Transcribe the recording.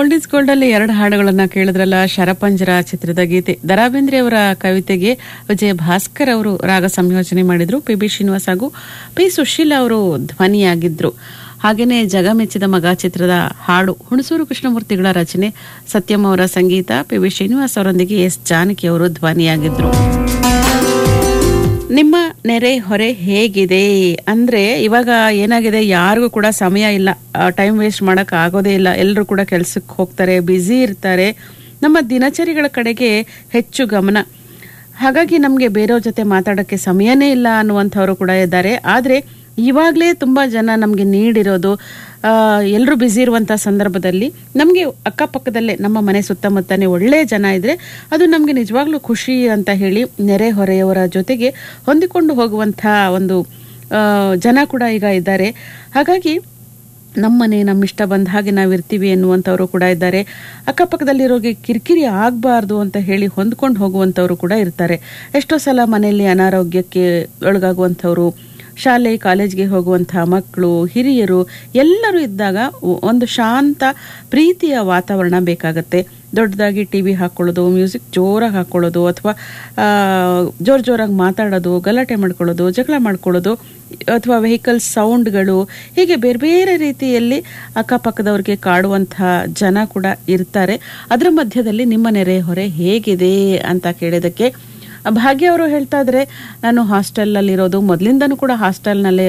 old is gold ಅಲ್ಲಿ ಎರಡು ಹಾಡುಗಳನ್ನ ಕೇಳಿದ್ರಲ್ಲ ಶರಪಂಜರ ಚಿತ್ರದ ಗೀತೆ ದರಾಬೇಂದ್ರೆ ಅವರ ಕವಿತೆಗೆ ವಿಜಯ ಭಾಸ್ಕರ್ ಅವರು ರಾಗ ಸಂಯೋಜನೆ ಮಾಡಿದ್ರು ಪಿ ಬಿ ಶ್ರೀನಿವಾಸ್ ಹಾಗೂ ಪಿ ಸುಶೀಲ ಅವರು ಧ್ವನಿಯಾಗಿದ್ರು ಹಾಗೇನೆ ಜಗಮೆಚ್ಚಿದ ಮಗ ಚಿತ್ರದ ಹಾಡು ಹುಣಸೂರು ಕೃಷ್ಣಮೂರ್ತಿಗಳ ರಚನೆ ಸತ್ಯಂ ಅವರ ಸಂಗೀತ ಪಿ ವಿ ಶ್ರೀನಿವಾಸ್ ಅವರೊಂದಿಗೆ ಎಸ್ ಜಾನಕಿ ಅವರು ಧ್ವನಿಯಾಗಿದ್ರು ನಿಮ್ಮ ನೆರೆ ಹೊರೆ ಹೇಗಿದೆ ಅಂದ್ರೆ ಇವಾಗ ಏನಾಗಿದೆ ಯಾರಿಗೂ ಕೂಡ ಸಮಯ ಇಲ್ಲ ಟೈಮ್ ವೇಸ್ಟ್ ಮಾಡಕ್ ಆಗೋದೇ ಇಲ್ಲ ಎಲ್ಲರೂ ಕೂಡ ಕೆಲ್ಸಕ್ಕೆ ಹೋಗ್ತಾರೆ ಬ್ಯುಸಿ ಇರ್ತಾರೆ ನಮ್ಮ ದಿನಚರಿಗಳ ಕಡೆಗೆ ಹೆಚ್ಚು ಗಮನ ಹಾಗಾಗಿ ನಮಗೆ ಬೇರೆಯವ್ರ ಜೊತೆ ಮಾತಾಡೋಕ್ಕೆ ಸಮಯನೇ ಇಲ್ಲ ಅನ್ನುವಂಥವ್ರು ಕೂಡ ಇದ್ದಾರೆ ಆದರೆ ಇವಾಗಲೇ ತುಂಬ ಜನ ನಮಗೆ ನೀಡಿರೋದು ಎಲ್ಲರೂ ಬ್ಯುಸಿ ಇರುವಂಥ ಸಂದರ್ಭದಲ್ಲಿ ನಮಗೆ ಅಕ್ಕಪಕ್ಕದಲ್ಲೇ ನಮ್ಮ ಮನೆ ಸುತ್ತಮುತ್ತನೇ ಒಳ್ಳೆ ಜನ ಇದ್ರೆ ಅದು ನಮಗೆ ನಿಜವಾಗ್ಲೂ ಖುಷಿ ಅಂತ ಹೇಳಿ ನೆರೆ ಹೊರೆಯವರ ಜೊತೆಗೆ ಹೊಂದಿಕೊಂಡು ಹೋಗುವಂಥ ಒಂದು ಆ, ಜನ ಕೂಡ ಈಗ ಇದ್ದಾರೆ ಹಾಗಾಗಿ ನಮ್ಮನೆ ನಮ್ಮ ಇಷ್ಟ ಬಂದ ಹಾಗೆ ನಾವು ಇರ್ತೀವಿ ಎನ್ನುವಂಥವ್ರು ಕೂಡ ಇದ್ದಾರೆ ಅಕ್ಕಪಕ್ಕದಲ್ಲಿರೋರಿಗೆ ಕಿರಿಕಿರಿ ಆಗಬಾರ್ದು ಅಂತ ಹೇಳಿ ಹೊಂದ್ಕೊಂಡು ಹೋಗುವಂಥವ್ರು ಕೂಡ ಇರ್ತಾರೆ ಎಷ್ಟೋ ಸಲ ಮನೆಯಲ್ಲಿ ಅನಾರೋಗ್ಯಕ್ಕೆ ಒಳಗಾಗುವಂಥವ್ರು ಶಾಲೆ ಕಾಲೇಜ್ಗೆ ಹೋಗುವಂಥ ಮಕ್ಕಳು ಹಿರಿಯರು ಎಲ್ಲರೂ ಇದ್ದಾಗ ಒ- ಒಂದು ಶಾಂತ ಪ್ರೀತಿಯ ವಾತಾವರಣ ಬೇಕಾಗತ್ತೆ ದೊಡ್ಡದಾಗಿ ಟಿ ವಿ ಹಾಕ್ಕೊಳ್ಳೋದು ಮ್ಯೂಸಿಕ್ ಜೋರಾಗಿ ಹಾಕ್ಕೊಳ್ಳೋದು ಅಥವಾ ಜೋರು ಜೋರಾಗಿ ಮಾತಾಡೋದು ಗಲಾಟೆ ಮಾಡ್ಕೊಳ್ಳೋದು ಜಗಳ ಮಾಡ್ಕೊಳ್ಳೋದು ಅಥವಾ ವೆಹಿಕಲ್ ಸೌಂಡ್ಗಳು ಹೀಗೆ ಬೇರೆ ಬೇರೆ ರೀತಿಯಲ್ಲಿ ಅಕ್ಕಪಕ್ಕದವ್ರಿಗೆ ಕಾಡುವಂಥ ಜನ ಕೂಡ ಇರ್ತಾರೆ ಅದರ ಮಧ್ಯದಲ್ಲಿ ನಿಮ್ಮ ನೆರೆ ಹೊರೆ ಹೇಗಿದೆ ಅಂತ ಕೇಳಿದಕ್ಕೆ ಭಾಗ್ಯ ಅವರು ಹೇಳ್ತಾ ಇದ್ರೆ ನಾನು ಹಾಸ್ಟೆಲ್ ಅಲ್ಲಿ ಇರೋದು ಮೊದಲಿಂದನೂ ಕೂಡ ಹಾಸ್ಟೆಲ್ನಲ್ಲೇ